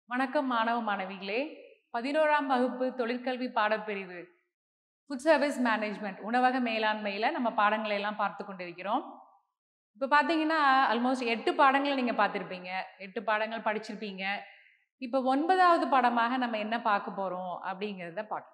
வணக்கம் மாணவ மாணவிகளே பதினோராம் வகுப்பு தொழிற்கல்வி பாடப்பிரிவு ஃபுட் சர்வீஸ் மேனேஜ்மெண்ட் உணவக மேலாண்மையில் நம்ம பாடங்களை எல்லாம் பார்த்து கொண்டிருக்கிறோம் இப்போ பார்த்தீங்கன்னா ஆல்மோஸ்ட் எட்டு பாடங்களை நீங்கள் பார்த்துருப்பீங்க எட்டு பாடங்கள் படிச்சிருப்பீங்க இப்போ ஒன்பதாவது பாடமாக நம்ம என்ன பார்க்க போகிறோம் அப்படிங்கிறத பார்க்கலாம்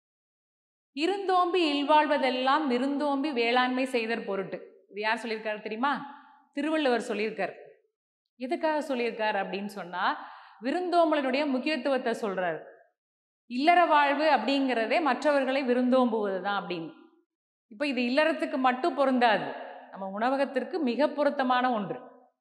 இருந்தோம்பி இல்வாழ்வதெல்லாம் விருந்தோம்பி வேளாண்மை செய்தற் பொருட்டு இது யார் சொல்லியிருக்காரு தெரியுமா திருவள்ளுவர் சொல்லியிருக்கார் எதுக்காக சொல்லியிருக்கார் அப்படின்னு சொன்னால் விருந்தோம்பலினுடைய முக்கியத்துவத்தை சொல்றாரு இல்லற வாழ்வு அப்படிங்கிறதே மற்றவர்களை விருந்தோம்புவது தான் அப்படின்னு இப்போ இது இல்லறத்துக்கு மட்டும் பொருந்தாது நம்ம உணவகத்திற்கு மிக பொருத்தமான ஒன்று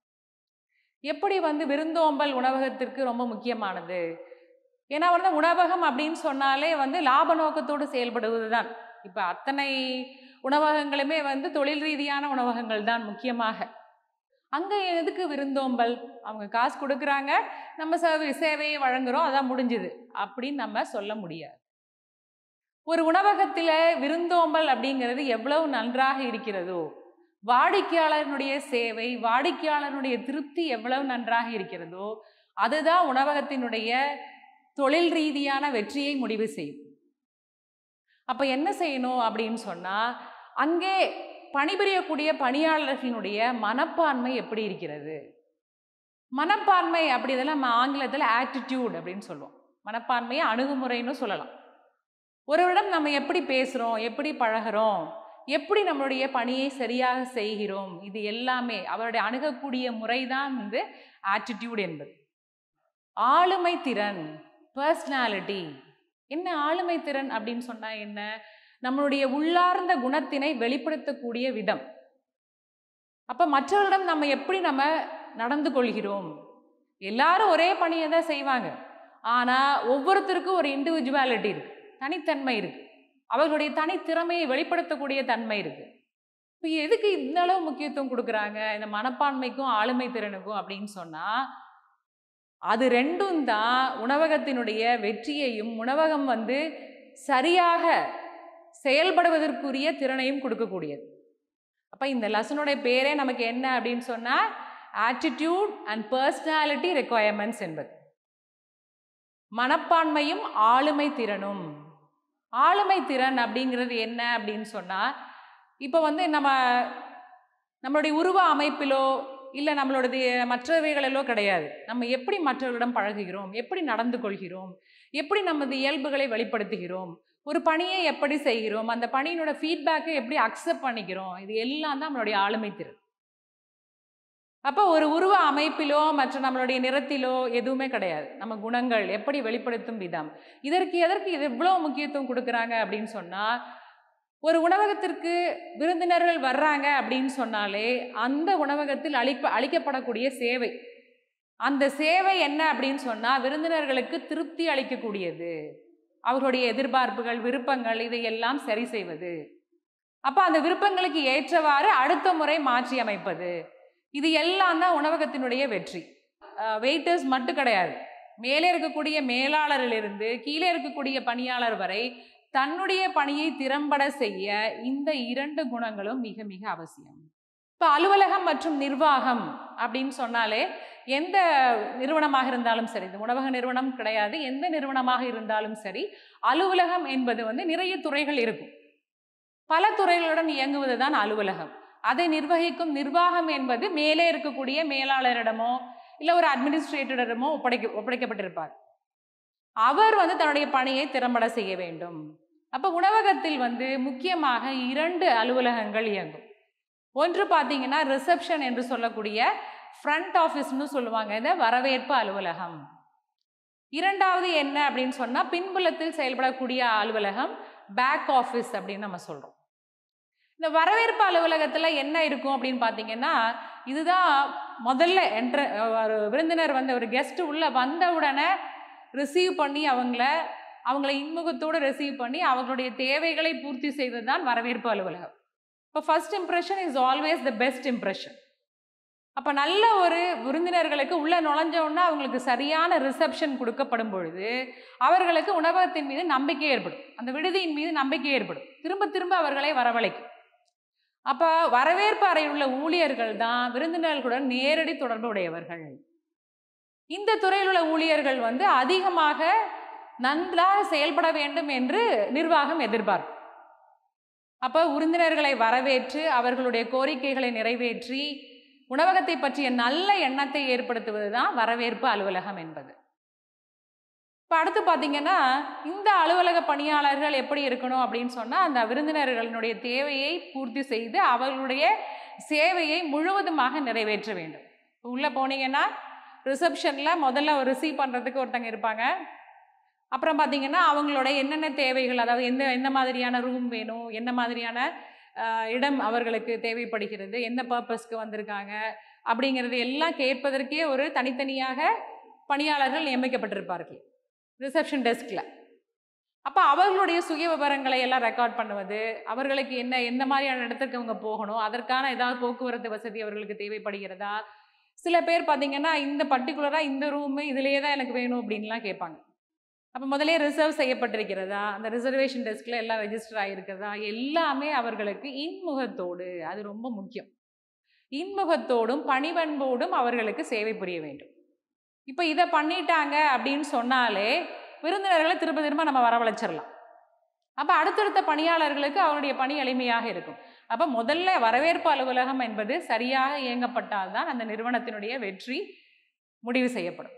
எப்படி வந்து விருந்தோம்பல் உணவகத்திற்கு ரொம்ப முக்கியமானது ஏன்னா வந்து உணவகம் அப்படின்னு சொன்னாலே வந்து லாப நோக்கத்தோடு செயல்படுவது தான் இப்போ அத்தனை உணவகங்களுமே வந்து தொழில் ரீதியான உணவகங்கள் தான் முக்கியமாக அங்கே எதுக்கு விருந்தோம்பல் அவங்க காசு கொடுக்குறாங்க நம்ம சர்வீ சேவையை வழங்குறோம் அதான் முடிஞ்சுது அப்படின்னு நம்ம சொல்ல முடியாது ஒரு உணவகத்தில் விருந்தோம்பல் அப்படிங்கிறது எவ்வளவு நன்றாக இருக்கிறதோ வாடிக்கையாளர்களுடைய சேவை வாடிக்கையாளருடைய திருப்தி எவ்வளவு நன்றாக இருக்கிறதோ அதுதான் உணவகத்தினுடைய தொழில் ரீதியான வெற்றியை முடிவு செய்யும் அப்போ என்ன செய்யணும் அப்படின்னு சொன்னால் அங்கே பணிபுரியக்கூடிய பணியாளர்களினுடைய மனப்பான்மை எப்படி இருக்கிறது மனப்பான்மை அப்படி இதெல்லாம் நம்ம ஆங்கிலத்தில் ஆட்டிடியூட் அப்படின்னு சொல்லுவோம் மனப்பான்மையை அணுகுமுறைன்னு சொல்லலாம் ஒருவரிடம் நம்ம எப்படி பேசுகிறோம் எப்படி பழகிறோம் எப்படி நம்மளுடைய பணியை சரியாக செய்கிறோம் இது எல்லாமே அவருடைய அணுகக்கூடிய முறை தான் வந்து ஆட்டிடியூட் என்பது ஆளுமை திறன் பர்சனாலிட்டி என்ன ஆளுமை திறன் அப்படின்னு சொன்னால் என்ன நம்மளுடைய உள்ளார்ந்த குணத்தினை வெளிப்படுத்தக்கூடிய விதம் அப்போ மற்றவரிடம் நம்ம எப்படி நம்ம நடந்து கொள்கிறோம் எல்லாரும் ஒரே பணியை தான் செய்வாங்க ஆனால் ஒவ்வொருத்தருக்கும் ஒரு இண்டிவிஜுவாலிட்டி இருக்கு தனித்தன்மை இருக்கு அவர்களுடைய தனித்திறமையை வெளிப்படுத்தக்கூடிய தன்மை இருக்கு இப்போ எதுக்கு இந்த அளவு முக்கியத்துவம் கொடுக்குறாங்க இந்த மனப்பான்மைக்கும் ஆளுமை திறனுக்கும் அப்படின்னு சொன்னால் அது ரெண்டும் தான் உணவகத்தினுடைய வெற்றியையும் உணவகம் வந்து சரியாக செயல்படுவதற்குரிய திறனையும் கொடுக்கக்கூடியது அப்போ இந்த லெசனுடைய பேரே நமக்கு என்ன அப்படின்னு சொன்னால் ஆட்டிடியூட் அண்ட் பர்சனாலிட்டி ரெக்குவயர்மெண்ட்ஸ் என்பது மனப்பான்மையும் ஆளுமை திறனும் ஆளுமை திறன் அப்படிங்கிறது என்ன அப்படின்னு சொன்னால் இப்போ வந்து நம்ம நம்மளுடைய உருவ அமைப்பிலோ இல்லை நம்மளுடைய மற்றவைகளிலோ கிடையாது நம்ம எப்படி மற்றவர்களிடம் பழகுகிறோம் எப்படி நடந்து கொள்கிறோம் எப்படி நமது இயல்புகளை வெளிப்படுத்துகிறோம் ஒரு பணியை எப்படி செய்கிறோம் அந்த பணியினோட ஃபீட்பேக்கை எப்படி அக்செப்ட் பண்ணிக்கிறோம் இது எல்லாம் தான் நம்மளுடைய ஆளுமை திறன் அப்போ ஒரு உருவ அமைப்பிலோ மற்ற நம்மளுடைய நிறத்திலோ எதுவுமே கிடையாது நம்ம குணங்கள் எப்படி வெளிப்படுத்தும் விதம் இதற்கு எதற்கு இது இவ்வளோ முக்கியத்துவம் கொடுக்குறாங்க அப்படின்னு சொன்னால் ஒரு உணவகத்திற்கு விருந்தினர்கள் வர்றாங்க அப்படின்னு சொன்னாலே அந்த உணவகத்தில் அளிப்ப அளிக்கப்படக்கூடிய சேவை அந்த சேவை என்ன அப்படின்னு சொன்னால் விருந்தினர்களுக்கு திருப்தி அளிக்கக்கூடியது அவர்களுடைய எதிர்பார்ப்புகள் விருப்பங்கள் இதையெல்லாம் சரி செய்வது அப்போ அந்த விருப்பங்களுக்கு ஏற்றவாறு அடுத்த முறை மாற்றி அமைப்பது இது எல்லாம் தான் உணவகத்தினுடைய வெற்றி வெயிட்டர்ஸ் மட்டும் கிடையாது மேலே இருக்கக்கூடிய மேலாளரிலிருந்து கீழே இருக்கக்கூடிய பணியாளர் வரை தன்னுடைய பணியை திறம்பட செய்ய இந்த இரண்டு குணங்களும் மிக மிக அவசியம் இப்போ அலுவலகம் மற்றும் நிர்வாகம் அப்படின்னு சொன்னாலே எந்த நிறுவனமாக இருந்தாலும் சரி இந்த உணவக நிறுவனம் கிடையாது எந்த நிறுவனமாக இருந்தாலும் சரி அலுவலகம் என்பது வந்து நிறைய துறைகள் இருக்கும் பல துறைகளுடன் இயங்குவது தான் அலுவலகம் அதை நிர்வகிக்கும் நிர்வாகம் என்பது மேலே இருக்கக்கூடிய மேலாளரிடமோ இல்லை ஒரு அட்மினிஸ்ட்ரேட்டரிடமோ ஒப்படைக்க ஒப்படைக்கப்பட்டிருப்பார் அவர் வந்து தன்னுடைய பணியை திறம்பட செய்ய வேண்டும் அப்போ உணவகத்தில் வந்து முக்கியமாக இரண்டு அலுவலகங்கள் இயங்கும் ஒன்று பார்த்தீங்கன்னா ரிசப்ஷன் என்று சொல்லக்கூடிய ஃப்ரண்ட் ஆஃபீஸ்னு சொல்லுவாங்க இதை வரவேற்பு அலுவலகம் இரண்டாவது என்ன அப்படின்னு சொன்னால் பின்புலத்தில் செயல்படக்கூடிய அலுவலகம் பேக் ஆஃபீஸ் அப்படின்னு நம்ம சொல்கிறோம் இந்த வரவேற்பு அலுவலகத்தில் என்ன இருக்கும் அப்படின்னு பார்த்தீங்கன்னா இதுதான் முதல்ல என்ட்ர ஒரு விருந்தினர் வந்து ஒரு கெஸ்ட் உள்ளே வந்த உடனே ரிசீவ் பண்ணி அவங்கள அவங்கள இன்முகத்தோடு ரிசீவ் பண்ணி அவங்களுடைய தேவைகளை பூர்த்தி செய்வது தான் வரவேற்பு அலுவலகம் இப்போ first impression is always the best impression அப்போ நல்ல ஒரு விருந்தினர்களுக்கு உள்ளே நுழைஞ்சோன்னா அவங்களுக்கு சரியான ரிசப்ஷன் கொடுக்கப்படும் பொழுது அவர்களுக்கு உணவகத்தின் மீது நம்பிக்கை ஏற்படும் அந்த விடுதியின் மீது நம்பிக்கை ஏற்படும் திரும்ப திரும்ப அவர்களை வரவழைக்கும் அப்போ வரவேற்பு அறையில் உள்ள ஊழியர்கள் தான் விருந்தினர்களுடன் நேரடி தொடர்பு உடையவர்கள் இந்த துறையில் உள்ள ஊழியர்கள் வந்து அதிகமாக நன்றாக செயல்பட வேண்டும் என்று நிர்வாகம் எதிர்பார்க்கும் அப்போ விருந்தினர்களை வரவேற்று அவர்களுடைய கோரிக்கைகளை நிறைவேற்றி உணவகத்தை பற்றிய நல்ல எண்ணத்தை ஏற்படுத்துவது தான் வரவேற்பு அலுவலகம் என்பது இப்போ அடுத்து பார்த்தீங்கன்னா இந்த அலுவலக பணியாளர்கள் எப்படி இருக்கணும் அப்படின்னு சொன்னால் அந்த விருந்தினர்களினுடைய தேவையை பூர்த்தி செய்து அவர்களுடைய சேவையை முழுவதுமாக நிறைவேற்ற வேண்டும் உள்ளே போனீங்கன்னா ரிசப்ஷனில் முதல்ல ஒரு ரிசீவ் பண்ணுறதுக்கு ஒருத்தங்க இருப்பாங்க அப்புறம் பார்த்தீங்கன்னா அவங்களோட என்னென்ன தேவைகள் அதாவது எந்த எந்த மாதிரியான ரூம் வேணும் என்ன மாதிரியான ஆஹ், இடம் அவர்களுக்கு தேவைப்படுகிறது என்ன பர்பஸ்க்கு வந்திருக்காங்க அப்படிங்கிறது எல்லாம் கேட்பதற்கே ஒரு தனித்தனியாக பணியாளர்கள் நியமிக்கப்பட்டிருப்பார்கள் ரிசப்ஷன் டெஸ்கில் அப்போ அவர்களுடைய சுய விவரங்களை எல்லாம் ரெக்கார்ட் பண்ணுவது அவர்களுக்கு என்ன எந்த மாதிரியான இடத்துக்கு அவங்க போகணும் அதற்கான ஏதாவது போக்குவரத்து வசதி அவர்களுக்கு தேவைப்படுகிறதா சில பேர் பார்த்தீங்கன்னா இந்த பர்டிகுலராக இந்த ரூமு இதுலேயே தான் எனக்கு வேணும் அப்படின்லாம் கேட்பாங்க அப்போ முதலே ரிசர்வ் செய்யப்பட்டிருக்கிறதா அந்த ரிசர்வேஷன் டெஸ்கில் எல்லாம் ரெஜிஸ்டர் ஆகிருக்கிறதா எல்லாமே அவர்களுக்கு இன்முகத்தோடு அது ரொம்ப முக்கியம் இன்முகத்தோடும் பணிவன்போடும் அவர்களுக்கு சேவை புரிய வேண்டும் இப்போ இதை பண்ணிட்டாங்க அப்படின்னு சொன்னாலே விருந்தினர்களை திரும்ப திரும்ப நம்ம வரவழைச்சிடலாம் அப்போ அடுத்தடுத்த பணியாளர்களுக்கு அவருடைய பணி எளிமையாக இருக்கும் அப்போ முதல்ல வரவேற்பு அலுவலகம் என்பது சரியாக இயங்கப்பட்டால்தான் அந்த நிறுவனத்தினுடைய வெற்றி முடிவு செய்யப்படும்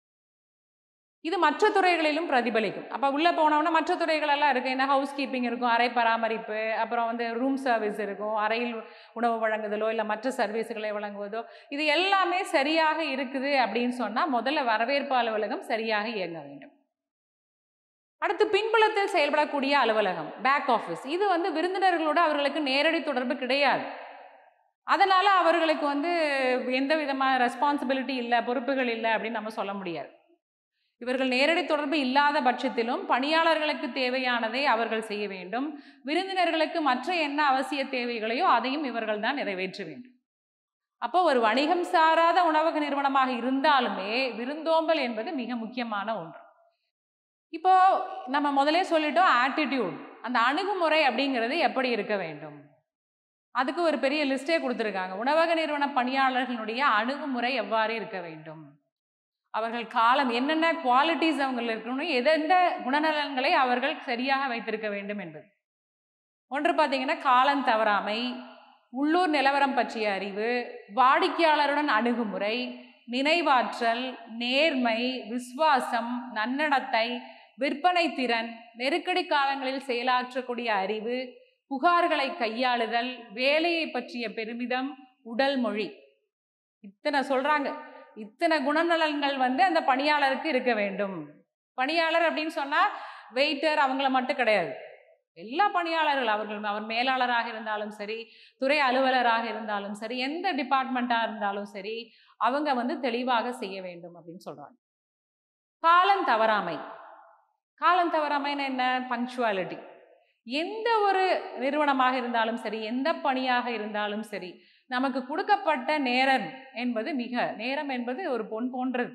இது மற்ற துறைகளிலும் பிரதிபலிக்கும் அப்போ உள்ளே போனோம்னா மற்ற துறைகளெல்லாம் இருக்குது என்ன ஹவுஸ் கீப்பிங் இருக்கும் அறை பராமரிப்பு அப்புறம் வந்து ரூம் சர்வீஸ் இருக்கும் அறையில் உணவு வழங்குதலோ இல்லை மற்ற சர்வீஸுகளை வழங்குவதோ இது எல்லாமே சரியாக இருக்குது அப்படின்னு சொன்னால் முதல்ல வரவேற்பு அலுவலகம் சரியாக இயங்க வேண்டும் அடுத்து பின்புலத்தில் செயல்படக்கூடிய அலுவலகம் பேக் ஆஃபீஸ் இது வந்து விருந்தினர்களோட அவர்களுக்கு நேரடி தொடர்பு கிடையாது அதனால் அவர்களுக்கு வந்து எந்த விதமான ரெஸ்பான்சிபிலிட்டி இல்லை பொறுப்புகள் இல்லை அப்படின்னு நம்ம சொல்ல முடியாது இவர்கள் நேரடி தொடர்பு இல்லாத பட்சத்திலும் பணியாளர்களுக்கு தேவையானதை அவர்கள் செய்ய வேண்டும் விருந்தினர்களுக்கு மற்ற என்ன அவசிய தேவைகளையோ அதையும் இவர்கள் தான் நிறைவேற்ற வேண்டும் அப்போ ஒரு வணிகம் சாராத உணவக நிறுவனமாக இருந்தாலுமே விருந்தோம்பல் என்பது மிக முக்கியமான ஒன்று இப்போ நம்ம முதலே சொல்லிட்டோம் ஆட்டிடியூட் அந்த அணுகுமுறை அப்படிங்கிறது எப்படி இருக்க வேண்டும் அதுக்கு ஒரு பெரிய லிஸ்டே கொடுத்துருக்காங்க உணவக நிறுவன பணியாளர்களுடைய அணுகுமுறை எவ்வாறு இருக்க வேண்டும் அவர்கள் காலம் என்னென்ன குவாலிட்டிஸ் அவங்களுக்கு இருக்கணும் எந்தெந்த குணநலன்களை அவர்கள் சரியாக வைத்திருக்க வேண்டும் என்பது ஒன்று பார்த்தீங்கன்னா காலம் தவறாமை உள்ளூர் நிலவரம் பற்றிய அறிவு வாடிக்கையாளருடன் அணுகுமுறை நினைவாற்றல் நேர்மை விசுவாசம் நன்னடத்தை விற்பனை திறன் நெருக்கடி காலங்களில் செயலாற்றக்கூடிய அறிவு புகார்களை கையாளுதல் வேலையை பற்றிய பெருமிதம் உடல் மொழி இத்தனை சொல்றாங்க இத்தனை குணநலன்கள் வந்து அந்த பணியாளருக்கு இருக்க வேண்டும் பணியாளர் அப்படின்னு சொன்னா வெயிட்டர் அவங்கள மட்டும் கிடையாது எல்லா பணியாளர்கள் அவர்கள் அவர் மேலாளராக இருந்தாலும் சரி துறை அலுவலராக இருந்தாலும் சரி எந்த டிபார்ட்மெண்ட்டாக இருந்தாலும் சரி அவங்க வந்து தெளிவாக செய்ய வேண்டும் அப்படின்னு சொல்றாங்க காலம் தவறாமை காலம் தவறாமைன்னா என்ன பங்க்சுவாலிட்டி எந்த ஒரு நிறுவனமாக இருந்தாலும் சரி எந்த பணியாக இருந்தாலும் சரி நமக்கு கொடுக்கப்பட்ட நேரம் என்பது மிக நேரம் என்பது ஒரு பொன் போன்றது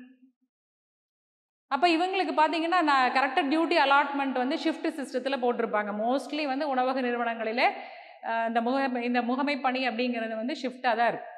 அப்போ இவங்களுக்கு பார்த்தீங்கன்னா நான் கரெக்டாக டியூட்டி அலாட்மெண்ட் வந்து ஷிஃப்ட் சிஸ்டத்தில் போட்டிருப்பாங்க மோஸ்ட்லி வந்து உணவக நிறுவனங்களிலே அஹ், இந்த முக இந்த முகமை பணி அப்படிங்கிறது வந்து ஷிஃப்டாக தான் இருக்கும்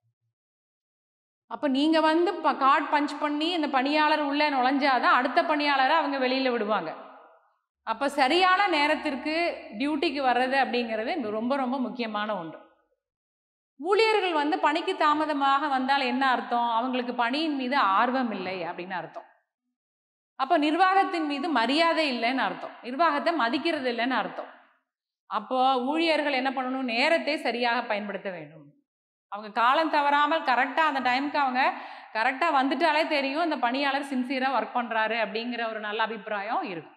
அப்போ நீங்கள் வந்து ப கார்டு பஞ்ச் பண்ணி இந்த பணியாளர் உள்ளே நுழைஞ்சாதான் அடுத்த பணியாளரை அவங்க வெளியில் விடுவாங்க அப்போ சரியான நேரத்திற்கு டியூட்டிக்கு வர்றது அப்படிங்கிறது ரொம்ப ரொம்ப முக்கியமான ஒன்று ஊழியர்கள் வந்து பணிக்கு தாமதமாக வந்தால் என்ன அர்த்தம் அவங்களுக்கு பணியின் மீது ஆர்வம் இல்லை அப்படின்னு அர்த்தம் அப்போ நிர்வாகத்தின் மீது மரியாதை இல்லைன்னு அர்த்தம் நிர்வாகத்தை மதிக்கிறது இல்லைன்னு அர்த்தம் அப்போ ஊழியர்கள் என்ன பண்ணணும் நேரத்தை சரியாக பயன்படுத்த வேண்டும் அவங்க காலம் தவறாமல் கரெக்டாக அந்த டைமுக்கு அவங்க கரெக்டாக வந்துட்டாலே தெரியும் அந்த பணியாளர் சின்சியராக ஒர்க் பண்ணுறாரு அப்படிங்கிற ஒரு நல்ல அபிப்பிராயம் இருக்கும்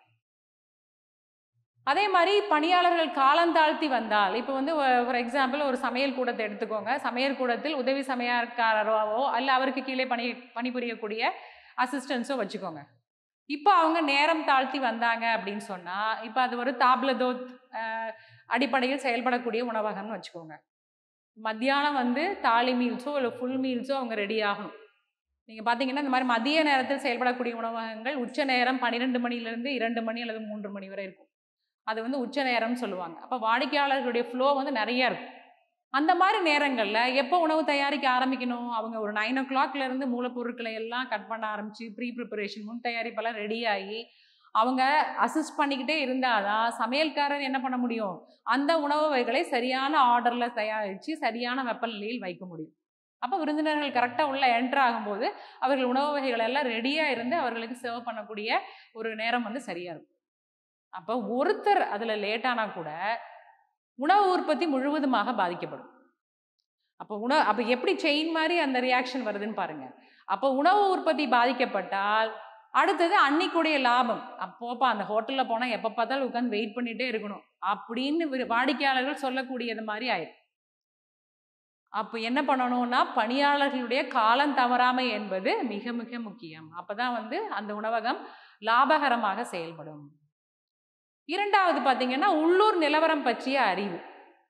அதே மாதிரி பணியாளர்கள் காலம் தாழ்த்தி வந்தால் இப்போ வந்து ஃபார் எக்ஸாம்பிள் ஒரு சமையல் கூடத்தை எடுத்துக்கோங்க சமையல் கூடத்தில் உதவி சமையற்காரராவோ அல்ல அவருக்கு கீழே பணி பணிபுரியக்கூடிய அசிஸ்டன்ஸோ வச்சுக்கோங்க இப்போ அவங்க நேரம் தாழ்த்தி வந்தாங்க அப்படின்னு சொன்னால் இப்போ அது ஒரு தாப்லதோத் அடிப்படையில் செயல்படக்கூடிய உணவகம்னு வச்சுக்கோங்க மத்தியானம் வந்து தாலி மீல்ஸோ இல்லை ஃபுல் மீல்ஸோ அவங்க ரெடி ஆகணும் நீங்கள் பார்த்தீங்கன்னா இந்த மாதிரி மதிய நேரத்தில் செயல்படக்கூடிய உணவகங்கள் உச்ச நேரம் பன்னிரெண்டு மணிலேருந்து இரண்டு மணி அல்லது மூன்று மணி வரை இருக்கும் அது வந்து உச்ச நேரம்னு சொல்லுவாங்க அப்போ வாடிக்கையாளர்களுடைய ஃப்ளோ வந்து நிறைய இருக்கும் அந்த மாதிரி நேரங்களில் எப்போ உணவு தயாரிக்க ஆரம்பிக்கணும் அவங்க ஒரு நைன் ஓ கிளாக்லேருந்து மூலப்பொருட்களை எல்லாம் கட் பண்ண ஆரம்பித்து ப்ரீ ப்ரிப்பரேஷன் முன் தயாரிப்பெல்லாம் ரெடி ஆகி அவங்க அசிஸ்ட் பண்ணிக்கிட்டே இருந்தாதான் சமையல்காரர் என்ன பண்ண முடியும் அந்த உணவு வகைகளை சரியான ஆர்டரில் தயாரித்து சரியான வெப்பநிலையில் வைக்க முடியும் அப்போ விருந்தினர்கள் கரெக்டாக உள்ள என்டர் ஆகும்போது அவர்கள் உணவு வகைகள் எல்லாம் ரெடியாக இருந்து அவர்களுக்கு சர்வ் பண்ணக்கூடிய ஒரு நேரம் வந்து சரியாக இருக்கும் அப்போ ஒருத்தர் அதில் லேட்டானா கூட உணவு உற்பத்தி முழுவதுமாக பாதிக்கப்படும் அப்போ உணவு அப்போ எப்படி செயின் மாதிரி அந்த ரியாக்ஷன் வருதுன்னு பாருங்க அப்போ உணவு உற்பத்தி பாதிக்கப்பட்டால் அடுத்தது அன்னைக்குடைய லாபம் அப்போப்பா அந்த ஹோட்டலில் போனால் எப்போ பார்த்தாலும் உட்காந்து வெயிட் பண்ணிகிட்டே இருக்கணும் அப்படின்னு வி- வாடிக்கையாளர்கள் சொல்லக்கூடியது மாதிரி ஆயிடும் அப்போ என்ன பண்ணணும்னா பணியாளர்களுடைய காலம் தவறாமை என்பது மிக மிக முக்கியம் அப்பதான் வந்து அந்த உணவகம் லாபகரமாக செயல்படும் இரண்டாவது பார்த்தீங்கன்னா உள்ளூர் நிலவரம் பற்றிய அறிவு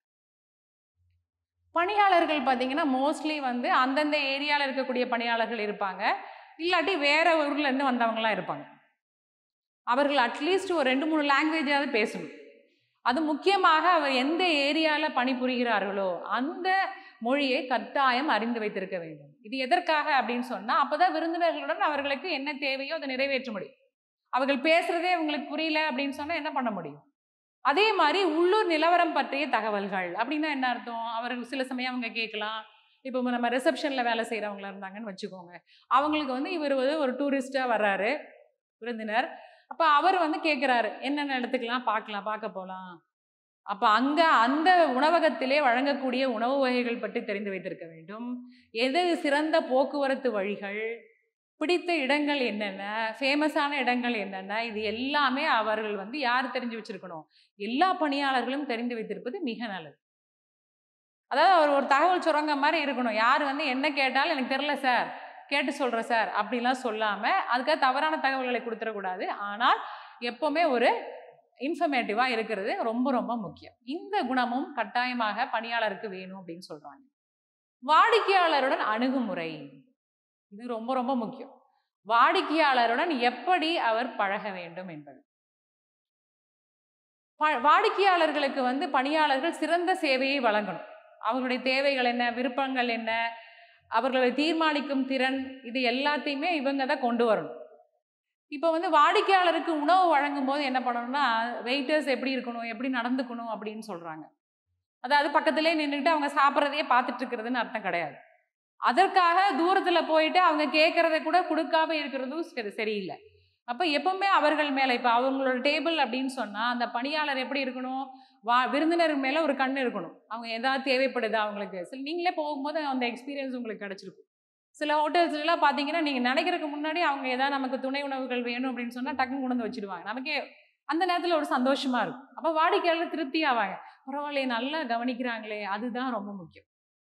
பணியாளர்கள் பார்த்தீங்கன்னா மோஸ்ட்லி வந்து அந்தந்த ஏரியாவில் இருக்கக்கூடிய பணியாளர்கள் இருப்பாங்க இல்லாட்டி வேற ஊர்ல இருந்து வந்தவங்களாம் இருப்பாங்க அவர்கள் அட்லீஸ்ட் ஒரு ரெண்டு மூணு லாங்குவேஜாவது பேசணும் அது முக்கியமாக அவர் எந்த ஏரியாவில் பணிபுரிகிறார்களோ அந்த மொழியை கட்டாயம் அறிந்து வைத்திருக்க வேண்டும் இது எதற்காக அப்படின்னு சொன்னால் அப்பதான் விருந்தினர்களுடன் அவர்களுக்கு என்ன தேவையோ அதை நிறைவேற்ற முடியும் அவர்கள் பேசுறதே உங்களுக்கு புரியல அப்படின்னு சொன்னால் என்ன பண்ண முடியும் அதே மாதிரி உள்ளூர் நிலவரம் பற்றிய தகவல்கள் அப்படின்னா என்ன அர்த்தம் அவர்கள் சில சமயம் அவங்க கேட்கலாம் இப்போ நம்ம ரிசப்ஷனில் வேலை செய்கிறவங்களா இருந்தாங்கன்னு வச்சுக்கோங்க அவங்களுக்கு வந்து இவர் வந்து ஒரு டூரிஸ்டாக வர்றாரு விருந்தினர் அப்போ அவர் வந்து கேட்குறாரு என்னென்ன இடத்துக்கெல்லாம் பார்க்கலாம் பார்க்க போகலாம் அப்போ அங்கே அந்த உணவகத்திலே வழங்கக்கூடிய உணவு வகைகள் பற்றி தெரிந்து வைத்திருக்க வேண்டும் எது சிறந்த போக்குவரத்து வழிகள் பிடித்த இடங்கள் என்னென்ன ஃபேமஸான இடங்கள் என்னென்ன இது எல்லாமே அவர்கள் வந்து யார் தெரிஞ்சு வச்சிருக்கணும் எல்லா பணியாளர்களும் தெரிந்து வைத்திருப்பது மிக நல்லது அதாவது அவர் ஒரு தகவல் சுரங்க மாதிரி இருக்கணும் யார் வந்து என்ன கேட்டாலும் எனக்கு தெரில சார் கேட்டு சொல்கிறேன் சார் அப்படிலாம் சொல்லாமல் அதுக்காக தவறான தகவல்களை கொடுத்துடக்கூடாது ஆனால் எப்போவுமே ஒரு இன்ஃபர்மேட்டிவாக இருக்கிறது ரொம்ப ரொம்ப முக்கியம் இந்த குணமும் கட்டாயமாக பணியாளருக்கு வேணும் அப்படின்னு சொல்கிறாங்க வாடிக்கையாளருடன் அணுகுமுறை இது ரொம்ப ரொம்ப முக்கியம் வாடிக்கையாளருடன் எப்படி அவர் பழக வேண்டும் என்பது ப- வாடிக்கையாளர்களுக்கு வந்து பணியாளர்கள் சிறந்த சேவையை வழங்கணும் அவர்களுடைய தேவைகள் என்ன விருப்பங்கள் என்ன அவர்களை தீர்மானிக்கும் திறன் இது எல்லாத்தையுமே இவங்க தான் கொண்டு வரணும் இப்போ வந்து வாடிக்கையாளருக்கு உணவு வழங்கும் போது என்ன பண்ணணும்னா வெயிட்டர்ஸ் எப்படி இருக்கணும் எப்படி நடந்துக்கணும் அப்படின்னு சொல்கிறாங்க அதாவது பக்கத்திலே நின்றுட்டு அவங்க சாப்பிட்றதையே பார்த்துட்டு இருக்கிறதுன்னு அர்த்தம் கிடையாது அதற்காக தூரத்தில் போயிட்டு அவங்க கேட்குறத கூட கொடுக்காம இருக்கிறதும் சரி சரியில்லை அப்போ எப்பவுமே அவர்கள் மேலே இப்போ அவங்களோட டேபிள் அப்படின்னு சொன்னால் அந்த பணியாளர் எப்படி இருக்கணும் வா விருந்தினர் மேலே ஒரு கண் இருக்கணும் அவங்க ஏதாவது தேவைப்படுதா அவங்களுக்கு சில நீங்களே போகும்போது அந்த எக்ஸ்பீரியன்ஸ் உங்களுக்கு கிடச்சிருக்கும் சில ஹோட்டல்ஸ்லாம் பார்த்தீங்கன்னா நீங்கள் நினைக்கிறதுக்கு முன்னாடி அவங்க ஏதாவது நமக்கு துணை உணவுகள் வேணும் அப்படின்னு சொன்னால் டக்குன்னு கொண்டு வந்து வச்சிடுவாங்க நமக்கே அந்த நேரத்தில் ஒரு சந்தோஷமா இருக்கும் அப்போ வாடிக்கையாளர் திருப்தி ஆவாங்க பரவாயில்லையே நல்லா கவனிக்கிறாங்களே அதுதான் ரொம்ப முக்கியம்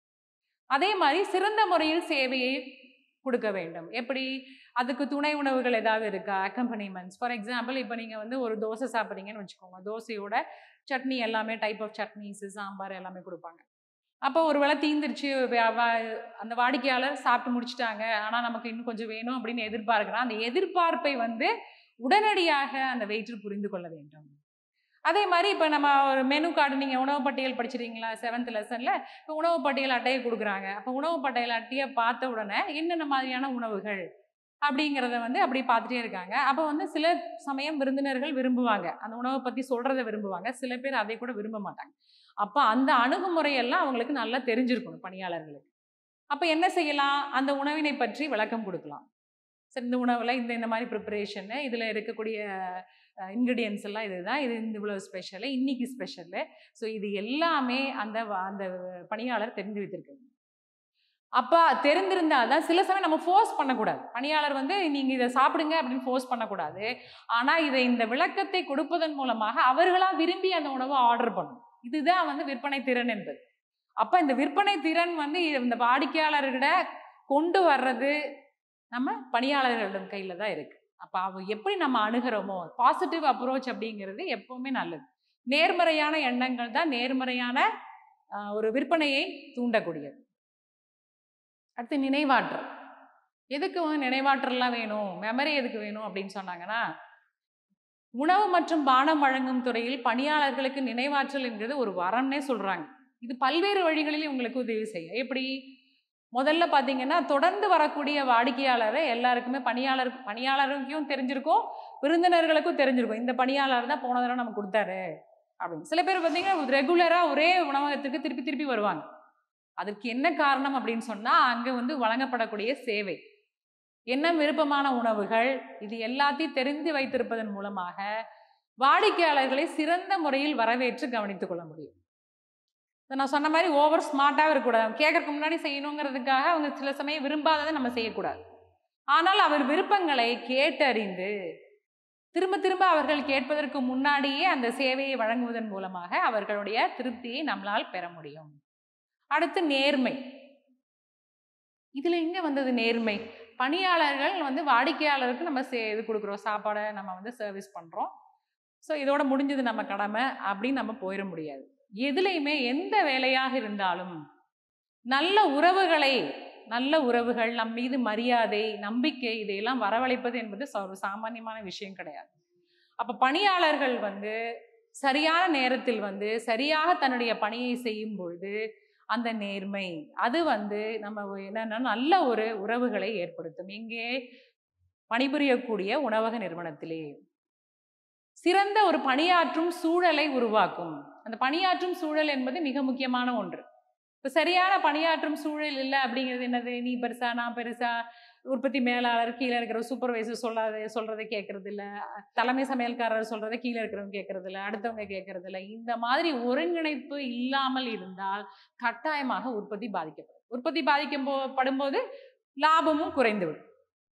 அதே மாதிரி சிறந்த முறையில் சேவையை கொடுக்க வேண்டும் எப்படி அதுக்கு துணை உணவுகள் ஏதாவது இருக்கா அக்கம்பனிமெண்ட்ஸ் ஃபார் எக்ஸாம்பிள் இப்போ நீங்கள் வந்து ஒரு தோசை சாப்பிட்றீங்கன்னு வச்சுக்கோங்க தோசையோட சட்னி எல்லாமே டைப் ஆஃப் சட்னிஸ் சாம்பார் எல்லாமே கொடுப்பாங்க அப்போ ஒரு வேளை தீந்துருச்சு வ- வ- அந்த வாடிக்கையாளர் சாப்பிட்டு முடிச்சிட்டாங்க ஆனால் நமக்கு இன்னும் கொஞ்சம் வேணும் அப்படின்னு எதிர்பார்க்குறான் அந்த எதிர்பார்ப்பை வந்து உடனடியாக அந்த வெயிட்டர் புரிந்து கொள்ள வேண்டும் அதே மாதிரி இப்போ நம்ம ஒரு மெனு கார்டு நீங்கள் உணவு பட்டியல் படிச்சிருக்கீங்களா செவன்த் லெசனில் இப்போ உணவு பட்டியல் அட்டையை கொடுக்குறாங்க அப்போ உணவு பட்டியல் அட்டையை பார்த்த உடனே என்னென்ன மாதிரியான உணவுகள் அப்படிங்கிறத வந்து அப்படி பார்த்துட்டே இருக்காங்க அப்போ வந்து சில சமயம் விருந்தினர்கள் விரும்புவாங்க அந்த உணவை பற்றி சொல்கிறத விரும்புவாங்க சில பேர் அதை கூட விரும்ப மாட்டாங்க அப்போ அந்த அணுகுமுறையெல்லாம் அவங்களுக்கு நல்லா தெரிஞ்சிருக்கணும் பணியாளர்களுக்கு அப்போ என்ன செய்யலாம் அந்த உணவினை பற்றி விளக்கம் கொடுக்கலாம் சரி இந்த உணவில் இந்த இந்த மாதிரி ப்ரிப்பரேஷனு இதில் இருக்கக்கூடிய இன்க்ரீடியன்ஸ் எல்லாம் இதுதான் இது இந்த இவ்வளோ ஸ்பெஷலு இன்னைக்கு ஸ்பெஷலு ஸோ இது எல்லாமே அந்த வ- அந்த பணியாளர் தெரிந்து வைத்திருக்காங்க அப்போ தெரிந்திருந்தால் தான் சில சமயம் நம்ம ஃபோர்ஸ் பண்ணக்கூடாது பணியாளர் வந்து நீங்கள் இதை சாப்பிடுங்க அப்படின்னு ஃபோர்ஸ் பண்ணக்கூடாது ஆனால் இதை இந்த விளக்கத்தை கொடுப்பதன் மூலமாக அவர்களாக விரும்பி அந்த உணவை ஆர்டர் பண்ணணும் இதுதான் வந்து விற்பனை திறன் என்பது அப்போ இந்த விற்பனை திறன் வந்து இந்த வாடிக்கையாளர்கிட்ட கொண்டு வர்றது நம்ம பணியாளர்களிடம் கையில் தான் இருக்கு அப்போ அவ எப்படி நம்ம அணுகிறோமோ பாசிட்டிவ் அப்ரோச் அப்படிங்கிறது எப்பவுமே நல்லது நேர்மறையான எண்ணங்கள் தான் நேர்மறையான ஆஹ், ஒரு விற்பனையை தூண்டக்கூடியது அடுத்து நினைவாற்றல் எதுக்கு வந்து நினைவாற்றல்லாம் வேணும் மெமரி எதுக்கு வேணும் அப்படின்னு சொன்னாங்கன்னா உணவு மற்றும் பானம் வழங்கும் துறையில் பணியாளர்களுக்கு நினைவாற்றல் என்கிறது ஒரு வரம்னே சொல்றாங்க இது பல்வேறு வழிகளில் உங்களுக்கு உதவி செய்யும் எப்படி முதல்ல பார்த்தீங்கன்னா தொடர்ந்து வரக்கூடிய வாடிக்கையாளரை எல்லாருக்குமே பணியாளர் பணியாளருக்கும் தெரிஞ்சிருக்கும் விருந்தினர்களுக்கும் தெரிஞ்சிருக்கும் இந்த பணியாளர் தான் போன தடவை நமக்கு கொடுத்தாரு அப்படின்னு சில பேர் பார்த்தீங்கன்னா ரெகுலராக ஒரே உணவகத்துக்கு திருப்பி திருப்பி வருவாங்க அதுக்கு என்ன காரணம் அப்படின்னு சொன்னால் அங்கே வந்து வழங்கப்படக்கூடிய சேவை என்ன விருப்பமான உணவுகள் இது எல்லாத்தையும் தெரிந்து வைத்திருப்பதன் மூலமாக வாடிக்கையாளர்களை சிறந்த முறையில் வரவேற்று கவனித்துக் கொள்ள முடியும் இதை நான் சொன்ன மாதிரி ஓவர் ஸ்மார்ட்டாக இருக்கக்கூடாது கேட்கறதுக்கு முன்னாடி செய்யணுங்கிறதுக்காக அவங்க சில சமயம் விரும்பாததை நம்ம செய்யக்கூடாது ஆனால் அவர் விருப்பங்களை கேட்டறிந்து திரும்ப திரும்ப அவர்கள் கேட்பதற்கு முன்னாடியே அந்த சேவையை வழங்குவதன் மூலமாக அவர்களுடைய திருப்தியை நம்மளால் பெற முடியும் அடுத்து நேர்மை இதுல எங்க வந்தது நேர்மை பணியாளர்கள் வந்து வாடிக்கையாளருக்கு நம்ம சே இது கொடுக்குறோம் சாப்பாடை நம்ம வந்து சர்வீஸ் பண்றோம் ஸோ இதோட முடிஞ்சது நம்ம கடமை அப்படின்னு நம்ம போயிட முடியாது எதுலையுமே எந்த வேலையாக இருந்தாலும் நல்ல உறவுகளை நல்ல உறவுகள் நம் மீது மரியாதை நம்பிக்கை இதையெல்லாம் வரவழைப்பது என்பது ச- ஒரு சாமானியமான விஷயம் கிடையாது அப்போ பணியாளர்கள் வந்து சரியான நேரத்தில் வந்து சரியாக தன்னுடைய பணியை செய்யும் பொழுது அந்த நேர்மை அது வந்து நம்ம என்னன்னா நல்ல ஒரு உறவுகளை ஏற்படுத்தும் இங்கே பணிபுரியக்கூடிய உணவக நிறுவனத்திலே சிறந்த ஒரு பணியாற்றும் சூழலை உருவாக்கும் அந்த பணியாற்றும் சூழல் என்பது மிக முக்கியமான ஒன்று இப்போ சரியான பணியாற்றும் சூழல் இல்லை அப்படிங்கிறது என்னது நீ பெருசா நான் பெருசா உற்பத்தி மேலாளர் கீழே இருக்கிற சூப்பர்வைசர் சொல்லாத சொல்றதை கேட்கறது இல்ல தலைமை சமையல்காரர் சொல்றதை கீழே இருக்கிறவங்க கேட்கறது இல்ல அடுத்தவங்க கேட்கறது இல்ல இந்த மாதிரி ஒருங்கிணைப்பு இல்லாமல் இருந்தால் கட்டாயமாக உற்பத்தி பாதிக்கப்படும் உற்பத்தி பாதிக்கும் போ படும்போது லாபமும் குறைந்துவிடும்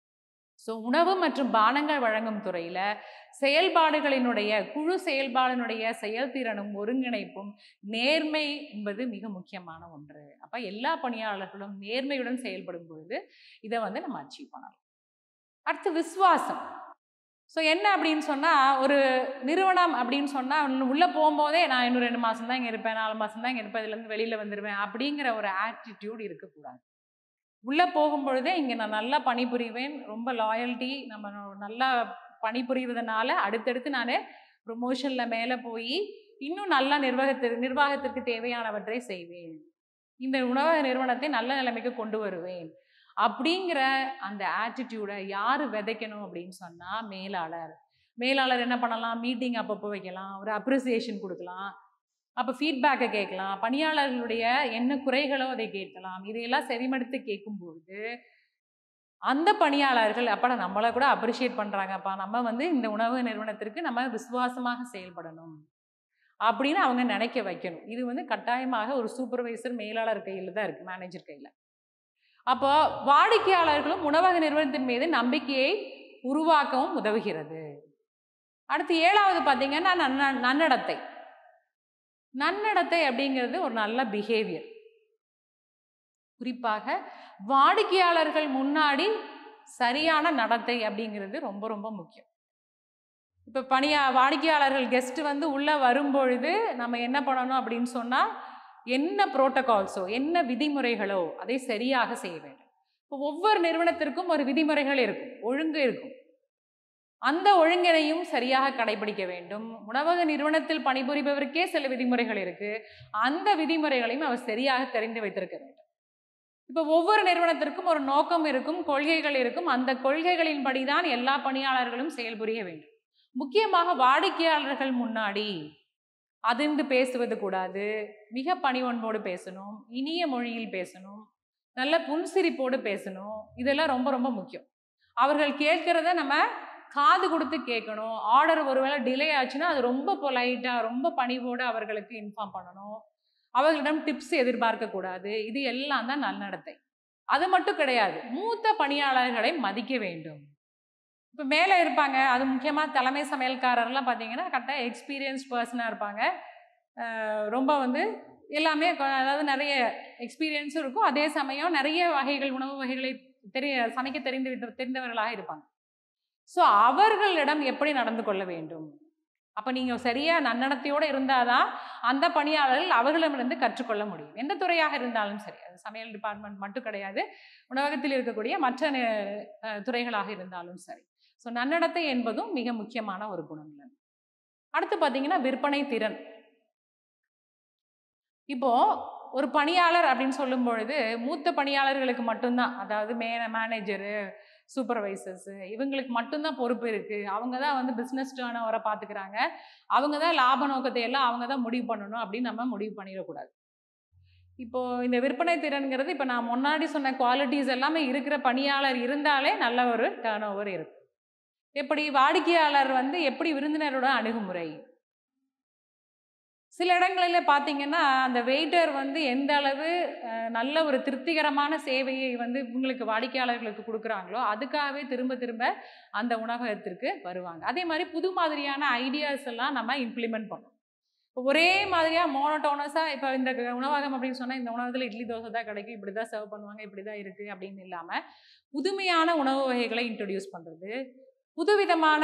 ஸோ உணவு மற்றும் பானங்கள் வழங்கும் துறையில செயல்பாடுகளினுடைய குழு செயல்பாடினுடைய செயல்திறனும் ஒருங்கிணைப்பும் நேர்மை என்பது மிக முக்கியமான ஒன்று அப்ப எல்லா பணியாளர்களும் நேர்மையுடன் செயல்படும் பொழுது இதை வந்து நம்ம அச்சீவ் பண்ணலாம் அடுத்து விசுவாசம் ஸோ என்ன அப்படின்னு சொன்னால் ஒரு நிறுவனம் அப்படின்னு சொன்னால் உள்ளே போகும்போதே நான் இன்னும் ரெண்டு மாதம் தான் இங்கே இருப்பேன் நாலு மாதம் தான் இங்கே இருப்பேன் இதுலேருந்து வெளியில் வந்துடுவேன் அப்படிங்கிற ஒரு ஆட்டிடியூட் இருக்கக்கூடாது உள்ளே போகும்பொழுதே இங்கே நான் நல்லா பணிபுரிவேன் ரொம்ப லாயல்ட்டி நம்ம நல்லா பணிபுரிவதனால அடுத்தடுத்து நான் ப்ரொமோஷனில் மேலே போய் இன்னும் நல்லா நிர்வாகத்திற்கு நிர்வாகத்திற்கு தேவையானவற்றை செய்வேன் இந்த உணவக நிறுவனத்தை நல்ல நிலைமைக்கு கொண்டு வருவேன் அப்படிங்கிற அந்த ஆட்டிடியூடை யார் விதைக்கணும் அப்படின்னு சொன்னால் மேலாளர் மேலாளர் என்ன பண்ணலாம் மீட்டிங் அப்பப்போ வைக்கலாம் ஒரு அப்ரிசியேஷன் கொடுக்கலாம் அப்போ ஃபீட்பேக்கை கேட்கலாம் பணியாளர்களுடைய என்ன குறைகளோ அதை கேட்கலாம் இதையெல்லாம் செவிமடுத்து கேட்கும்பொழுது அந்த பணியாளர்கள் அப்படா நம்மளை கூட அப்ரிஷியேட் பண்ணுறாங்கப்பா நம்ம வந்து இந்த உணவு நிறுவனத்திற்கு நம்ம விசுவாசமாக செயல்படணும் அப்படின்னு அவங்க நினைக்க வைக்கணும் இது வந்து கட்டாயமாக ஒரு சூப்பர்வைசர் மேலாளர் கையில் தான் இருக்குது மேனேஜர் கையில் அப்போ வாடிக்கையாளர்களும் உணவக நிறுவனத்தின் மீது நம்பிக்கையை உருவாக்கவும் உதவுகிறது அடுத்து ஏழாவது பார்த்தீங்கன்னா நன்ன நன்னடத்தை நன்னடத்தை அப்படிங்கிறது ஒரு நல்ல பிஹேவியர் குறிப்பாக வாடிக்கையாளர்கள் முன்னாடி சரியான நடத்தை அப்படிங்கிறது ரொம்ப ரொம்ப முக்கியம் இப்போ பணியா வாடிக்கையாளர்கள் கெஸ்ட் வந்து உள்ளே வரும்பொழுது நம்ம என்ன பண்ணணும் அப்படின்னு சொன்னால் என்ன புரோட்டோகால்ஸோ என்ன விதிமுறைகளோ அதை சரியாக செய்ய வேண்டும் இப்போ ஒவ்வொரு நிறுவனத்திற்கும் ஒரு விதிமுறைகள் இருக்கும் ஒழுங்கு இருக்கும் அந்த ஒழுங்கினையும் சரியாக கடைபிடிக்க வேண்டும் உணவக நிறுவனத்தில் பணிபுரிபவருக்கே சில விதிமுறைகள் இருக்கு அந்த விதிமுறைகளையும் அவர் சரியாக தெரிந்து வைத்திருக்க வேண்டும் இப்போ ஒவ்வொரு நிறுவனத்திற்கும் ஒரு நோக்கம் இருக்கும் கொள்கைகள் இருக்கும் அந்த கொள்கைகளின்படி தான் எல்லா பணியாளர்களும் செயல்புரிய வேண்டும் முக்கியமாக வாடிக்கையாளர்கள் முன்னாடி அதிர்ந்து பேசுவது கூடாது மிக பணிவன்போடு பேசணும் இனிய மொழியில் பேசணும் நல்ல புன்சிரிப்போடு பேசணும் இதெல்லாம் ரொம்ப ரொம்ப முக்கியம் அவர்கள் கேட்கிறத நம்ம காது கொடுத்து கேட்கணும் ஆர்டர் ஒருவேளை டிலே ஆச்சுன்னா அது ரொம்ப பொலைட்டாக ரொம்ப பணிவோடு அவர்களுக்கு இன்ஃபார்ம் பண்ணணும் அவர்களிடம் டிப்ஸ் எதிர்பார்க்கக்கூடாது இது எல்லாம் தான் நல்நடத்தை அது மட்டும் கிடையாது மூத்த பணியாளர்களை மதிக்க வேண்டும் இப்போ மேலே இருப்பாங்க அது முக்கியமாக தலைமை சமையல்காரர்லாம் பார்த்தீங்கன்னா கரெக்டாக எக்ஸ்பீரியன்ஸ் பர்சனாக இருப்பாங்க அஹ் ரொம்ப வந்து எல்லாமே கொ- அதாவது நிறைய எக்ஸ்பீரியன்ஸும் இருக்கும் அதே சமயம் நிறைய வகைகள் உணவு வகைகளை தெரிய சமைக்க தெரிந்து வித்த- தெரிந்தவர்களாக இருப்பாங்க ஸோ அவர்களிடம் எப்படி நடந்து கொள்ள வேண்டும் அப்போ நீங்கள் சரியாக நன்னடத்தையோடு இருந்தால் தான் அந்த பணியாளர்கள் அவர்களிடமிருந்து கற்றுக்கொள்ள முடியும் எந்த துறையாக இருந்தாலும் சரி அது சமையல் டிபார்ட்மெண்ட் மட்டும் கிடையாது உணவகத்தில் இருக்கக்கூடிய மற்ற நி- அஹ், துறைகளாக இருந்தாலும் சரி ஸோ நன்னடத்தை என்பதும் மிக முக்கியமான ஒரு குணம் அடுத்து பார்த்தீங்கன்னா விற்பனை திறன் இப்போ ஒரு பணியாளர் அப்படின்னு சொல்லும் பொழுது மூத்த பணியாளர்களுக்கு மட்டும்தான் அதாவது மே மேனேஜரு சூப்பர்வைசர்ஸு இவங்களுக்கு மட்டும்தான் பொறுப்பு இருக்குது அவங்க தான் வந்து பிஸ்னஸ் டேர்ன் ஓவரை பார்த்துக்கிறாங்க அவங்க தான் லாப நோக்கத்தை எல்லாம் அவங்க தான் முடிவு பண்ணணும் அப்படின்னு நம்ம முடிவு பண்ணிடக்கூடாது இப்போ இந்த விற்பனை திறன்கிறது இப்போ நான் முன்னாடி சொன்ன குவாலிட்டிஸ் எல்லாமே இருக்கிற பணியாளர் இருந்தாலே நல்ல ஒரு டேர்ன் ஓவர் இருக்கும் எப்படி வாடிக்கையாளர் வந்து எப்படி விருந்தினரோட அணுகுமுறை சில இடங்களில் பார்த்தீங்கன்னா அந்த வெயிட்டர் வந்து எந்த அளவு அஹ், நல்ல ஒரு திருப்திகரமான சேவையை வந்து இவங்களுக்கு வாடிக்கையாளர்களுக்கு கொடுக்குறாங்களோ அதுக்காகவே திரும்ப திரும்ப அந்த உணவகத்திற்கு வருவாங்க அதே மாதிரி புது மாதிரியான ஐடியாஸ் எல்லாம் நம்ம இம்ப்ளிமெண்ட் பண்ணோம் இப்போ ஒரே மாதிரியாக மோனோட்டோனஸாக இப்போ இந்த உணவகம் அப்படின்னு சொன்னால் இந்த உணவகத்தில் இட்லி தோசை தான் கிடைக்கும் இப்படி தான் சர்வ் பண்ணுவாங்க இப்படி தான் இருக்குது அப்படின்னு இல்லாமல் புதுமையான உணவு வகைகளை இன்ட்ரடியூஸ் பண்ணுறது புதுவிதமான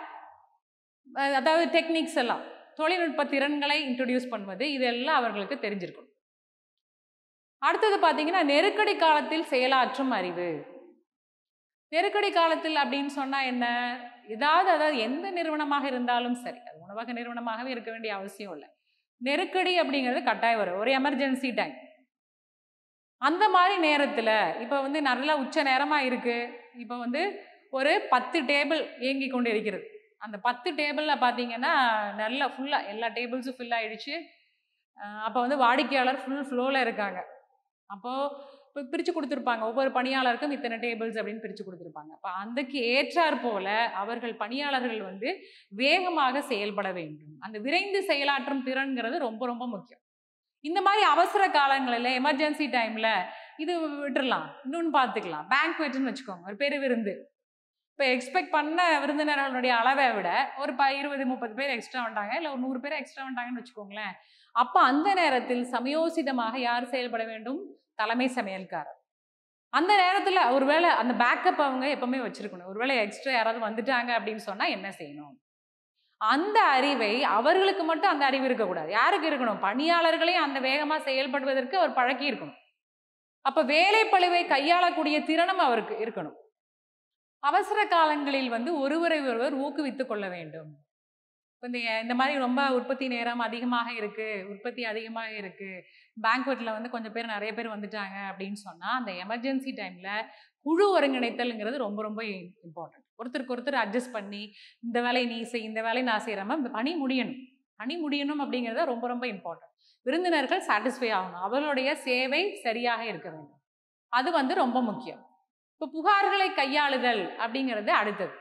அஹ், அதாவது டெக்னிக்ஸ் எல்லாம் தொழில்நுட்ப திறன்களை இன்ட்ரடியூஸ் பண்ணுவது இதெல்லாம் அவர்களுக்கு தெரிஞ்சிருக்கும் அடுத்தது பார்த்தீங்கன்னா நெருக்கடி காலத்தில் செயலாற்றும் அறிவு நெருக்கடி காலத்தில் அப்படின்னு சொன்னால் என்ன ஏதாவது அதாவது எந்த நிறுவனமாக இருந்தாலும் சரி அது உணவக நிறுவனமாகவே இருக்க வேண்டிய அவசியம் இல்லை நெருக்கடி அப்படிங்கிறது கட்டாயம் வரும் ஒரு எமர்ஜென்சி டைம் அந்த மாதிரி நேரத்தில் இப்போ வந்து நல்ல உச்ச நேரமாக இருக்குது இப்போ வந்து ஒரு பத்து டேபிள் இயங்கி கொண்டு இருக்கிறது அந்த பத்து டேபிளில் பார்த்தீங்கன்னா நல்ல ஃபுல்லாக எல்லா டேபிள்ஸும் ஃபில் ஆயிடுச்சு அப்போ வந்து வாடிக்கையாளர் ஃபுல் ஃப்ளோவில் இருக்காங்க அப்போது இப்போ பிரித்து கொடுத்துருப்பாங்க ஒவ்வொரு பணியாளருக்கும் இத்தனை டேபிள்ஸ் அப்படின்னு பிரித்து கொடுத்துருப்பாங்க அப்போ அதுக்கு ஏற்றாற் போல அவர்கள் பணியாளர்கள் வந்து வேகமாக செயல்பட வேண்டும் அந்த விரைந்து செயலாற்றும் திறன்கிறது ரொம்ப ரொம்ப முக்கியம் இந்த மாதிரி அவசர காலங்களில் எமர்ஜென்சி டைமில் இது விட்டுறலாம் இன்னொன்று பார்த்துக்கலாம் பேங்க்வெட்னு வச்சுக்கோங்க ஒரு பெரு விருந்து இப்போ எக்ஸ்பெக்ட் பண்ண விருந்தினர்களுடைய அளவை விட ஒரு ப இருபது முப்பது பேர் எக்ஸ்ட்ரா வந்தாங்க இல்லை ஒரு நூறு பேர் எக்ஸ்ட்ரா வந்தாங்கன்னு வச்சுக்கோங்களேன் அப்போ அந்த நேரத்தில் சமயோசிதமாக யார் செயல்பட வேண்டும் தலைமை சமையல்காரர் அந்த நேரத்தில் ஒருவேளை அந்த பேக்கப் அவங்க எப்பவுமே வச்சிருக்கணும் ஒருவேளை எக்ஸ்ட்ரா யாராவது வந்துட்டாங்க அப்படின்னு சொன்னால் என்ன செய்யணும் அந்த அறிவை அவர்களுக்கு மட்டும் அந்த அறிவு இருக்கக்கூடாது யாருக்கு இருக்கணும் பணியாளர்களையும் அந்த வேகமாக செயல்படுவதற்கு அவர் பழக்கி இருக்கணும் அப்போ வேலை பழுவை கையாளக்கூடிய திறனும் அவருக்கு இருக்கணும் அவசர காலங்களில் வந்து ஒருவரை ஒருவர் ஊக்குவித்துக் கொள்ள வேண்டும் இப்போ இந்த இந்த மாதிரி ரொம்ப உற்பத்தி நேரம் அதிகமாக இருக்கு உற்பத்தி அதிகமாக இருக்கு பேங்க்வெட்டில் வந்து கொஞ்சம் பேர் நிறைய பேர் வந்துட்டாங்க அப்படின்னு சொன்னால் அந்த எமர்ஜென்சி டைமில் குழு ஒருங்கிணைத்தல்ங்கிறது ரொம்ப ரொம்ப இம்பார்ட்டன்ட் ஒருத்தருக்கு ஒருத்தர் அட்ஜஸ்ட் பண்ணி இந்த வேலையை நீ செய் இந்த வேலையை நான் செய்கிறேன் இந்த பணி முடியணும் பணி முடியணும் அப்படிங்கிறது ரொம்ப ரொம்ப இம்பார்ட்டன்ட் விருந்தினர்கள் சாட்டிஸ்ஃபை ஆகணும் அவர்களுடைய சேவை சரியாக இருக்க வேண்டும் அது வந்து ரொம்ப முக்கியம் இப்போ புகார்களை கையாளுதல் அப்படிங்கிறது அடுத்தது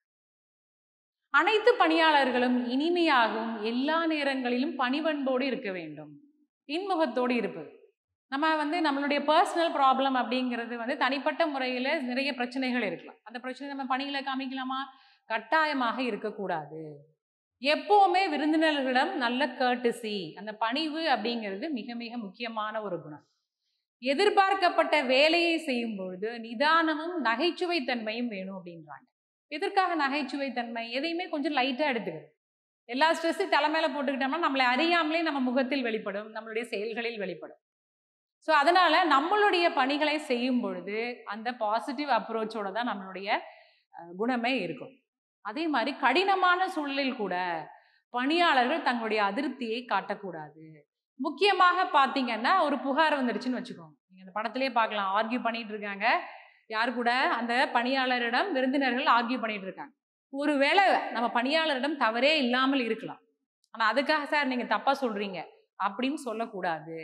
அனைத்து பணியாளர்களும் இனிமையாகவும் எல்லா நேரங்களிலும் பணிவன்போடு இருக்க வேண்டும் இன்முகத்தோடு இருப்பது நம்ம வந்து நம்மளுடைய பர்சனல் ப்ராப்ளம் அப்படிங்கிறது வந்து தனிப்பட்ட முறையில் நிறைய பிரச்சனைகள் இருக்கலாம் அந்த பிரச்சனை நம்ம பணிகளை காமிக்கலாமா கட்டாயமாக இருக்கக்கூடாது எப்போவுமே விருந்தினர்களிடம் நல்ல கர்டிசி அந்த பணிவு அப்படிங்கிறது மிக மிக முக்கியமான ஒரு குணம் எதிர்பார்க்கப்பட்ட வேலையை செய்யும் பொழுது நிதானமும் நகைச்சுவை தன்மையும் வேணும் அப்படின்றாங்க எதற்காக நகைச்சுவை தன்மை எதையுமே கொஞ்சம் லைட்டாக எடுத்துக்கிறது எல்லா ஸ்ட்ரெஸ்ஸும் தலைமையில போட்டுக்கிட்டோம்னா நம்மளை அறியாமலே நம்ம முகத்தில் வெளிப்படும் நம்மளுடைய செயல்களில் வெளிப்படும் ஸோ அதனால நம்மளுடைய பணிகளை செய்யும் பொழுது அந்த பாசிட்டிவ் அப்ரோச்சோட தான் நம்மளுடைய அஹ், குணமே இருக்கும் அதே மாதிரி கடினமான சூழலில் கூட பணியாளர்கள் தங்களுடைய அதிருப்தியை காட்டக்கூடாது முக்கியமாக பார்த்தீங்கன்னா ஒரு புகார் வந்துடுச்சுன்னு வச்சுக்கோங்க நீங்கள் அந்த படத்திலே பார்க்கலாம் ஆர்கியூ பண்ணிட்டு இருக்காங்க யார் கூட அந்த பணியாளரிடம் விருந்தினர்கள் ஆர்கியூ பண்ணிட்டு இருக்காங்க ஒருவேளை நம்ம பணியாளரிடம் தவறே இல்லாமல் இருக்கலாம் ஆனால் அதுக்காக சார் நீங்கள் தப்பாக சொல்கிறீங்க அப்படின்னு சொல்லக்கூடாது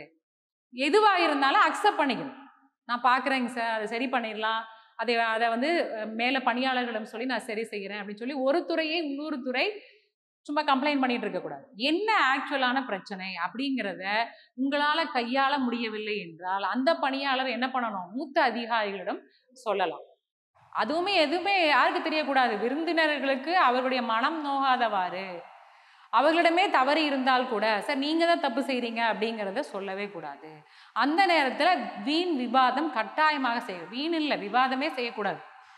எதுவாக இருந்தாலும் அக்செப்ட் பண்ணிக்கணும் நான் பார்க்குறேங்க சார் அதை சரி பண்ணிடலாம் அதை அதை வந்து அஹ், மேலே பணியாளர்களிடம் சொல்லி நான் சரி செய்கிறேன் அப்படின்னு சொல்லி ஒரு துறையை இன்னொரு துறை சும்மா கம்ப்ளைண்ட் பண்ணிட்டு இருக்கக்கூடாது என்ன ஆக்சுவலான பிரச்சனை அப்படிங்கிறத உங்களால் கையாள முடியவில்லை என்றால் அந்த பணியாளர் என்ன பண்ணணும் மூத்த அதிகாரிகளிடம் சொல்லலாம் அதுவுமே எதுவுமே யாருக்கு தெரியக்கூடாது விருந்தினர்களுக்கு அவர்களுடைய மனம் நோகாதவாறு அவர்களிடமே தவறு இருந்தால் கூட சார் நீங்கள் தான் தப்பு செய்கிறீங்க அப்படிங்கிறத சொல்லவே கூடாது அந்த நேரத்தில் வீண் விவாதம் கட்டாயமாக செய்ய வீண் இல்லை விவாதமே செய்யக்கூடாது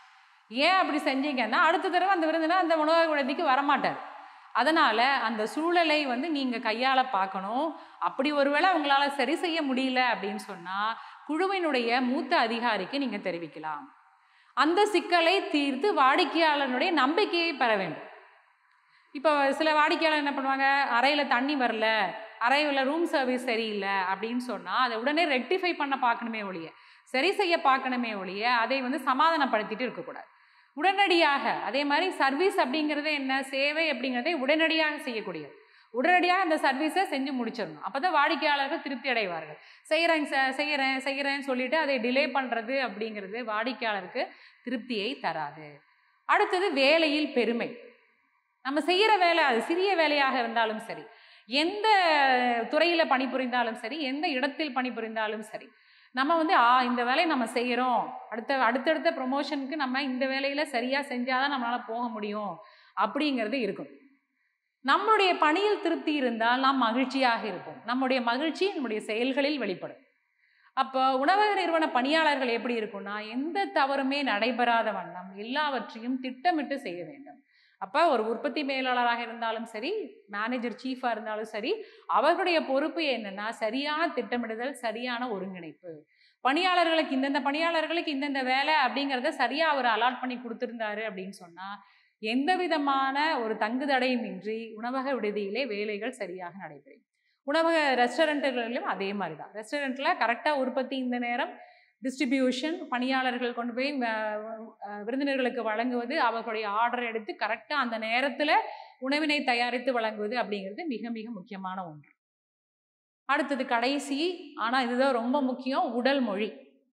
ஏன் அப்படி செஞ்சீங்கன்னா அடுத்த தடவை அந்த விருந்தினர் அந்த உணவக விடுதிக்கு வரமாட்டார் அதனால் அந்த சூழலை வந்து நீங்கள் கையாள பார்க்கணும் அப்படி ஒருவேளை உங்களால் சரி செய்ய முடியல அப்படின்னு சொன்னால் குழுவினுடைய மூத்த அதிகாரிக்கு நீங்கள் தெரிவிக்கலாம் அந்த சிக்கலை தீர்த்து வாடிக்கையாளனுடைய நம்பிக்கையை பெற வேண்டும் இப்போ சில வாடிக்கையாளர் என்ன பண்ணுவாங்க அறையில் தண்ணி வரல அறையில் ரூம் சர்வீஸ் சரியில்லை அப்படின்னு சொன்னால் அதை உடனே ரெக்டிஃபை பண்ண பார்க்கணுமே ஒழிய சரி செய்ய பார்க்கணுமே ஒழிய அதை வந்து சமாதானப்படுத்திட்டு இருக்கக்கூடாது உடனடியாக அதே மாதிரி சர்வீஸ் அப்படிங்கிறது என்ன சேவை அப்படிங்கிறதை உடனடியாக செய்யக்கூடியது உடனடியாக அந்த சர்வீஸை செஞ்சு முடிச்சிடணும் அப்போ தான் வாடிக்கையாளர்கள் திருப்தி அடைவார்கள் செய்கிறேங்க சார் செய்கிறேன் செய்கிறேன்னு சொல்லிட்டு அதை டிலே பண்ணுறது அப்படிங்கிறது வாடிக்கையாளருக்கு திருப்தியை தராது அடுத்தது வேலையில் பெருமை நம்ம செய்கிற வேலை அது சிறிய வேலையாக இருந்தாலும் சரி எந்த துறையில் பணிபுரிந்தாலும் சரி எந்த இடத்தில் பணிபுரிந்தாலும் சரி நம்ம வந்து ஆ இந்த வேலையை நம்ம செய்கிறோம் அடுத்த அடுத்தடுத்த ப்ரொமோஷனுக்கு நம்ம இந்த வேலையில் சரியாக செஞ்சால் தான் நம்மளால் போக முடியும் அப்படிங்கிறது இருக்கும் நம்மளுடைய பணியில் திருப்தி இருந்தால் நாம் மகிழ்ச்சியாக இருப்போம் நம்முடைய மகிழ்ச்சி நம்முடைய செயல்களில் வெளிப்படும் அப்போ உணவக நிறுவன பணியாளர்கள் எப்படி இருக்கும்னா எந்த தவறுமே நடைபெறாத வண்ணம் எல்லாவற்றையும் திட்டமிட்டு செய்ய வேண்டும் அப்போ ஒரு உற்பத்தி மேலாளராக இருந்தாலும் சரி மேனேஜர் சீஃபாக இருந்தாலும் சரி அவர்களுடைய பொறுப்பு என்னன்னா சரியான திட்டமிடுதல் சரியான ஒருங்கிணைப்பு பணியாளர்களுக்கு இந்தந்த பணியாளர்களுக்கு இந்தந்த வேலை அப்படிங்கிறத சரியாக அவர் அலாட் பண்ணி கொடுத்துருந்தாரு அப்படின்னு சொன்னால் எந்த விதமான ஒரு தங்குதடையும் இன்றி உணவக விடுதியிலே வேலைகள் சரியாக நடைபெறும் உணவக ரெஸ்டாரண்ட்டுகளிலும் அதே மாதிரி தான் ரெஸ்டாரண்ட்டில் கரெக்டாக உற்பத்தி இந்த நேரம் டிஸ்ட்ரிபியூஷன் பணியாளர்கள் கொண்டு போய் விருந்தினர்களுக்கு வழங்குவது அவர்களுடைய ஆர்டர் எடுத்து கரெக்டாக அந்த நேரத்தில் உணவினை தயாரித்து வழங்குவது அப்படிங்கிறது மிக மிக முக்கியமான ஒன்று அடுத்தது கடைசி ஆனால் இதுதான் ரொம்ப முக்கியம் உடல் மொழி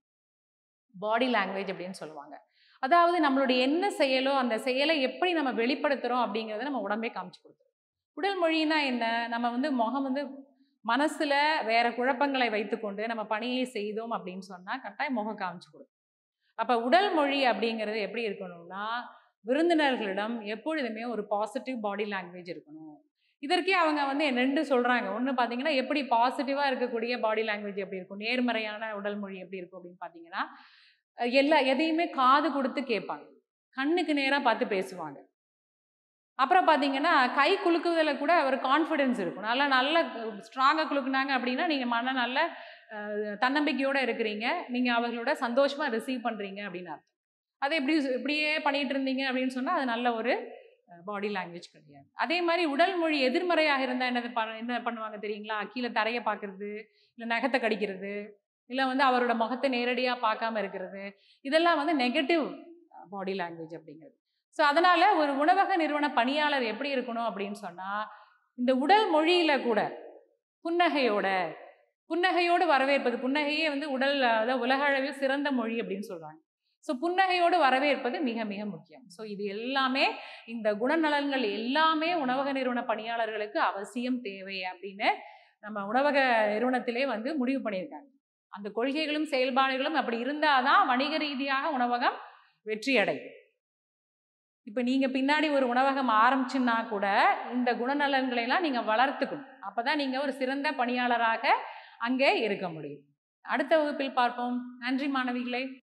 பாடி லாங்குவேஜ் அப்படின்னு சொல்லுவாங்க அதாவது நம்மளுடைய என்ன செயலோ அந்த செயலை எப்படி நம்ம வெளிப்படுத்துகிறோம் அப்படிங்கிறத நம்ம உடம்பே காமிச்சு கொடுத்துரும் உடல் மொழினா என்ன நம்ம வந்து முகம் வந்து மனசில் வேற குழப்பங்களை வைத்துக்கொண்டு நம்ம பணியை செய்தோம் அப்படின்னு சொன்னால் கட்டாயம் முகம் காமிச்சு கொடுக்கும் அப்போ உடல் மொழி அப்படிங்கிறது எப்படி இருக்கணும்னா விருந்தினர்களிடம் எப்பொழுதுமே ஒரு பாசிட்டிவ் பாடி லாங்குவேஜ் இருக்கணும் இதற்கே அவங்க வந்து ரெண்டு சொல்கிறாங்க ஒன்று பார்த்தீங்கன்னா எப்படி பாசிட்டிவாக இருக்கக்கூடிய பாடி லாங்குவேஜ் எப்படி இருக்கும் நேர்மறையான உடல் மொழி எப்படி இருக்கும் அப்படின்னு பார்த்தீங்கன்னா எல்லா எதையுமே காது கொடுத்து கேட்பாங்க கண்ணுக்கு நேராக பார்த்து பேசுவாங்க அப்புறம் பார்த்தீங்கன்னா கை குலுக்குவதில் கூட ஒரு கான்ஃபிடென்ஸ் இருக்கும் நல்லா நல்ல ஸ்ட்ராங்காக குலுக்குனாங்க அப்படின்னா நீங்கள் மன நல்ல தன்னம்பிக்கையோடு இருக்கிறீங்க நீங்கள் அவர்களோட சந்தோஷமாக ரிசீவ் பண்ணுறீங்க அப்படின்னு அர்த்தம் அதை எப்படி இப்படியே பண்ணிகிட்டு இருந்தீங்க அப்படின்னு சொன்னால் அது நல்ல ஒரு பாடி லாங்குவேஜ் கிடையாது அதே மாதிரி உடல் மொழி எதிர்மறையாக இருந்தால் என்னது ப என்ன பண்ணுவாங்க தெரியுங்களா கீழே தரையை பார்க்குறது இல்லை நகத்தை கடிக்கிறது இல்லை வந்து அவரோட முகத்தை நேரடியாக பார்க்காம இருக்கிறது இதெல்லாம் வந்து நெகட்டிவ் பாடி லாங்குவேஜ் அப்படிங்கிறது ஸோ அதனால் ஒரு உணவக நிறுவன பணியாளர் எப்படி இருக்கணும் அப்படின்னு சொன்னால் இந்த உடல் மொழியில் கூட புன்னகையோட புன்னகையோடு வரவேற்பது புன்னகையே வந்து உடல் அதாவது உலக அளவில் சிறந்த மொழி அப்படின்னு சொல்கிறாங்க ஸோ புன்னகையோடு வரவேற்பது மிக மிக முக்கியம் ஸோ இது எல்லாமே இந்த குணநலன்கள் எல்லாமே உணவக நிறுவன பணியாளர்களுக்கு அவசியம் தேவை அப்படின்னு நம்ம உணவக நிறுவனத்திலே வந்து முடிவு பண்ணியிருக்காங்க அந்த கொள்கைகளும் செயல்பாடுகளும் அப்படி இருந்தால் தான் வணிக ரீதியாக உணவகம் வெற்றி அடையும் இப்போ நீங்கள் பின்னாடி ஒரு உணவகம் ஆரம்பிச்சுன்னா கூட இந்த குணநலன்களை எல்லாம் நீங்கள் வளர்த்துக்கணும் அப்போ தான் நீங்கள் ஒரு சிறந்த பணியாளராக அங்கே இருக்க முடியும் அடுத்த வகுப்பில் பார்ப்போம் நன்றி மாணவிகளே